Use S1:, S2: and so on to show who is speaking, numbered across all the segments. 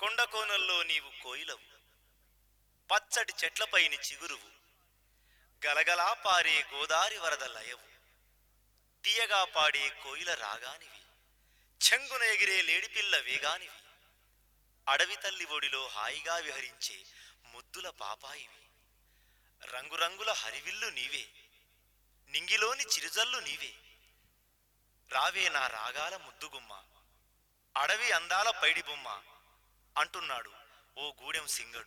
S1: కొండకోనల్లో నీవు కోయిలవు పచ్చటి చెట్లపైని చిగురువు గలగలా పారే గోదారి వరద లయవు తీయగా పాడే కోయిల రాగానివి చెంగున ఎగిరే లేడిపిల్ల వేగానివి అడవి తల్లి ఒడిలో హాయిగా విహరించే ముద్దుల పాపాయివి రంగురంగుల హరివిల్లు నీవే నింగిలోని చిరుజల్లు నీవే రావే నా రాగాల ముద్దుగుమ్మ అడవి అందాల పైడి బొమ్మ అంటున్నాడు ఓ గూడెం సింగడు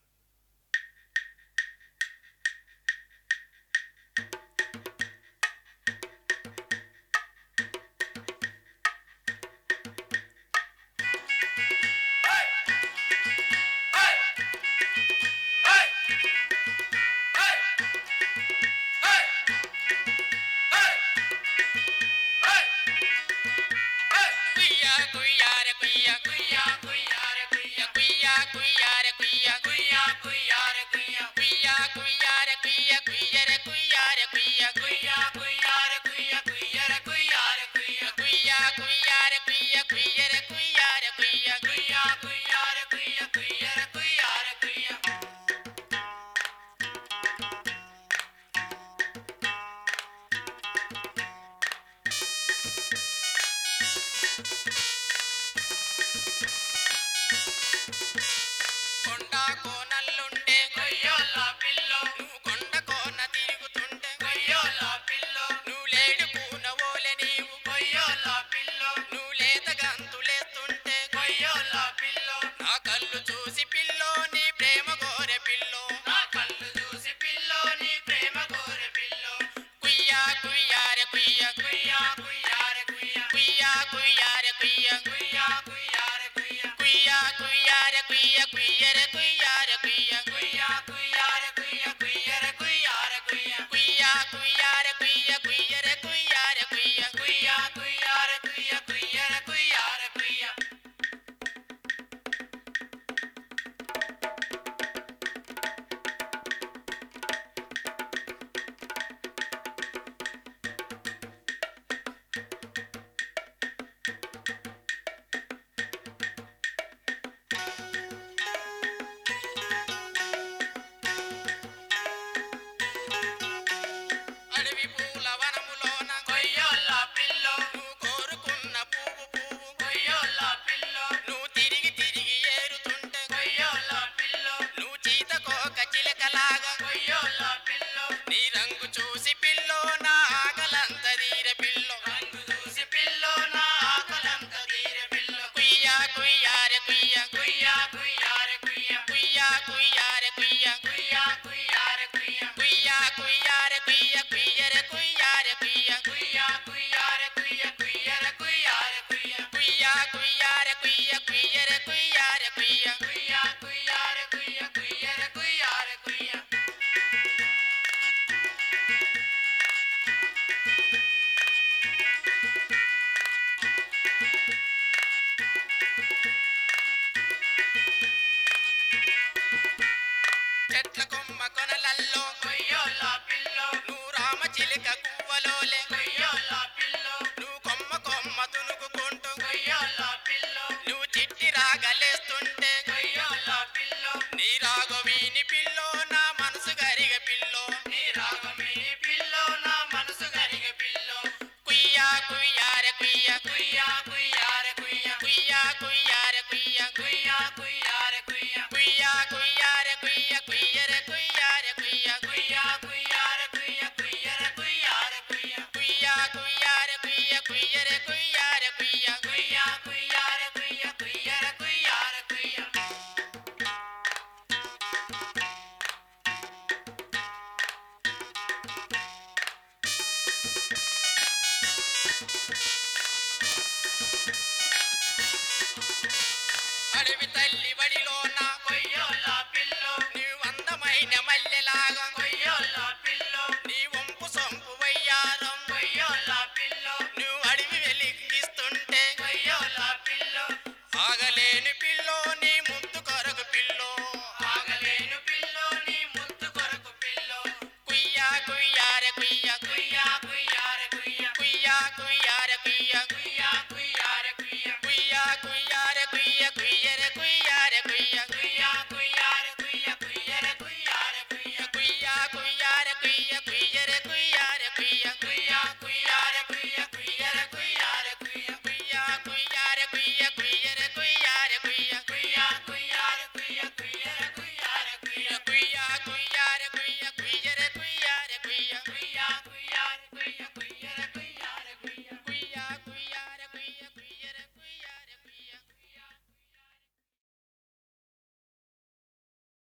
S2: కుయ్యా కుయ్యారె కుయ్య కుయ్యా కుయ్యారె కుయ్య కుయ్యా కుయ్యారె కుయ్య కుయ్యా కుయ్యారె కుయ్య కుయ్యా కుయ్యారె కుయ్య కుయ్యరె కుయ్యారె కుయ్య కుయ్యా కుయ్యారె కుయ్య కుయ్యరె కుయ్యారె కుయ్య కుయ్యా కుయ్యారె కుయ్య కుయ్యరె కుయ్యారె కుయ్య కుయ్యా కుయ్యారె కుయ్య కుయ్యరె కుయ్యారె కుయ్య కొండ కోనల్లుండే కొయ్యోల పిల్లో నువ్వు కొండ కోన తిరుగుతుంటే కొయ్యోల పిల్లో నువ్వు లేడు పూనవోలె నీవు కొయ్యోల పిల్లో నువ్వు లేత గంతులేస్తుంటే కొయ్యోల పిల్లో నా కళ్ళు చూసి పిల్లో నీ ప్రేమ గోరె పిల్లో నా కళ్ళు చూసి పిల్లో నీ ప్రేమ గోరె పిల్లో కుయ్యా కుయ్యారె కుయ్య కుయ్యా కుయ్యారె కుయ్య కుయ్యా కుయ్యారె కుయ్య కుయ్యా కుయ్యారె కుయ్య కుయ్యా కుయ్యారె కుయ్య కుయ్యరె కుయ్యారె కుయ్య కుయ్యా కుయ్యారె కుయ్య కుయ్యరె కుయ్యారె కుయ్య కుయ్యా కుయ్యారె కుయ్య కుయ్యరె కుయ్యారె కుయ్య కుయ్యా కుయ్యారె కుయ్య కుయ్యరె కుయ్యారె కుయ్య అడవి పూల వనములోన కొయ్యోల్ల పిల్లో నువ్వు కోరుకున్న పువ్వు పువ్వు కొయ్యోల్ల పిల్లో నువ్వు తిరిగి తిరిగి ఏరుతుంటే కొయ్యోల్ల పిల్లో నువ్వు చీత కోక చిలకలాగా కొయ్యోల్ల పిల్లో నీ రంగు చూసి పిల్లో నా ఆకలంత తీర పిల్లో రంగు చూసి పిల్లో నా ఆకలంత తీర పిల్లో కుయ్యా కుయ్యారె కుయ్య కుయ్యా కుయ్యారె కుయ్య కుయ్యా కుయ్యారె కుయ్య కుయ్యా కుయ్యారె కుయ్య కుయ్యా కుయ్యారె కుయ్య కుయ్యరె కుయ్యారె కుయ్య కుయ్యా కుయ్యారె కుయ్య కుయ్యరె కుయ్యారె కుయ్య కుయ్యా కుయ్యారె కుయ్య కుయ్యరె కుయ్యారె కుయ్య కుయ్యా కుయ్యారె కుయ్య కుయ్యరె కుయ్యారె కుయ్య చెట్ల కొమ్మ కొనలల్లో కొయ్యోల పిల్లో నువ్వు రామ చిలుక కువ్వలోలే కొయ్యోల పిల్లో నువ్వు కొమ్మ కొమ్మ తునుకుంటూ కొయ్యోల పిల్లో నువ్వు చిట్టి రాగలేస్తుంటే కొయ్యోల పిల్లో నీ రాగవీని పిల్లో నా మనసు గరిగ పిల్లో నీ రాగవీని పిల్లో నా మనసు గరిగ పిల్లో కుయ్యా కుయ్యారె కుయ్య కుయ్యా కుయ్యారె కుయ్య కుయ్యా కుయ్యారె కుయ్య కుయ్యా కుయ్యారె కుయ్య కుయ్యా కుయ్యారె కుయ్య కుయ్యరె కుయ్యారె కుయ్య కుయ్యా కుయ్యారె కుయ్య కుయ్యరె కుయ్యారె కుయ్య కుయ్యా కుయ్యారె కుయ్య కుయ్యరె కుయ్యారె కుయ్య కుయ్యా కుయ్యారె కుయ్య కుయ్యరె కుయ్యారె కుయ్య అడవి తల్లి వడిలోన కొయ్యోల పిల్లో నీవు అందమైన మల్లెలాగా కొయ్యోల పిల్లో నీ వంపు సొంపు